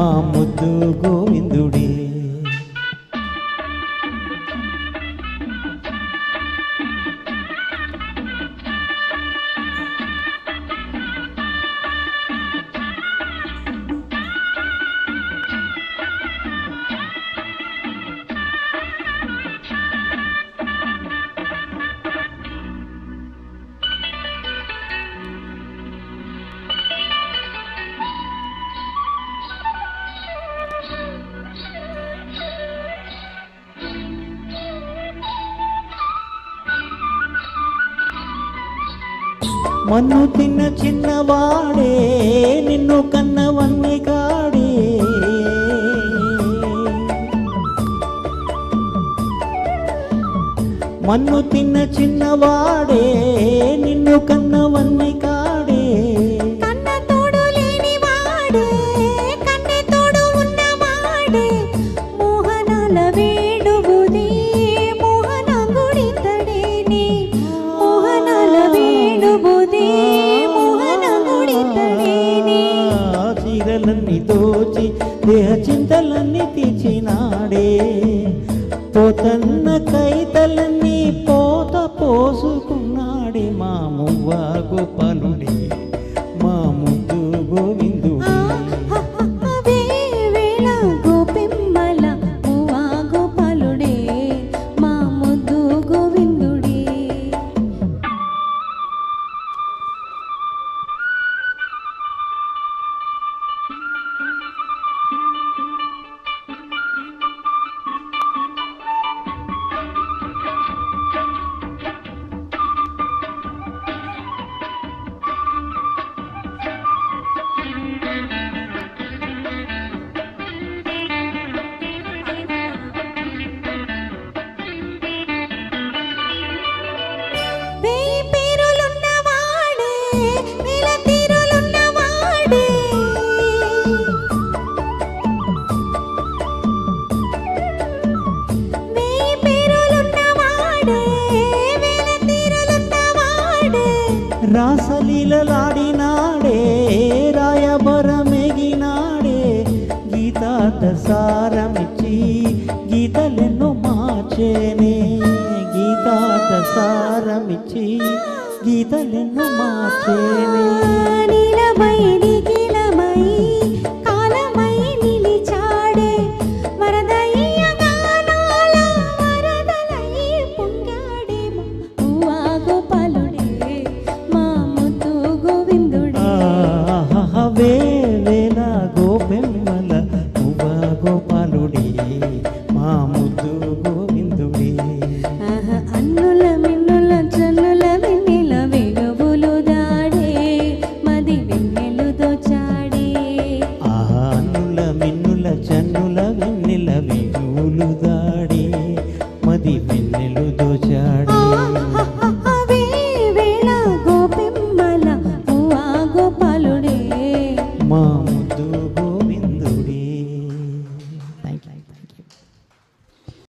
ముద్దు గోవిందుడే మన్ను తిన్న చిన్నవాడే నిన్ను కన్నవన్నీ కాడే మన్ను తిన్న చిన్నవాడే నిన్ను కన్నవన్నీ కాడే కన్న తోడు లేని వాడే కన్నె తోడు ఉన్నవాడే మోహనాల వేణువుది మోహన గుడితడేని మోహనాల వేణువుది మోహన గుడితడేని ఆ చీరలన్నీ దోచి దేహ చింతలన్నీ తీర్చినాడే పోతన్న కైతలన్నీ పోత పోసుకున్నాడే మా మువ్వ గోపాలుడే మా ముద్దు గోవిందుడే వేవేళ గోపెమ్మల మువ్వా గోపాలుడే మా ముద్దు గోవిందుడే వేయి పేరులున్నవాడే వేల తీరులున్నవాడే వేయి పేరులున్నవాడే వేల తీరులున్నవాడే రాసలీలలాడినాడే రాయబరమెగినాడే గీతార్థ సారమిచ్చి గీతలెన్నో మార్చేనే గీతార్థ సారమిచ్చి గీతలెన్నో మార్చేనే నీలమై నిఖిలమై కాలమై నిలిచాడే వరదయ్య గానాల వరదలై పొంగాడే మా గోపాలుడే మా ముద్దు గోవిందుడే ఆహా వేవేల గోపెమ్మల మువ్వ గోపాలుడే మా ముద్దు గోవిందుడే ఆహా, అన్నుల మిన్నుల చన్నుల వెన్నెల వెలుగులు దాడే మది వెన్నెలు దోచాడే ఆనుల మిన్నుల చన్నుల వెన్నెల వెలుగులు దాడి మది వెన్నెలు దోచాడి ఆహా,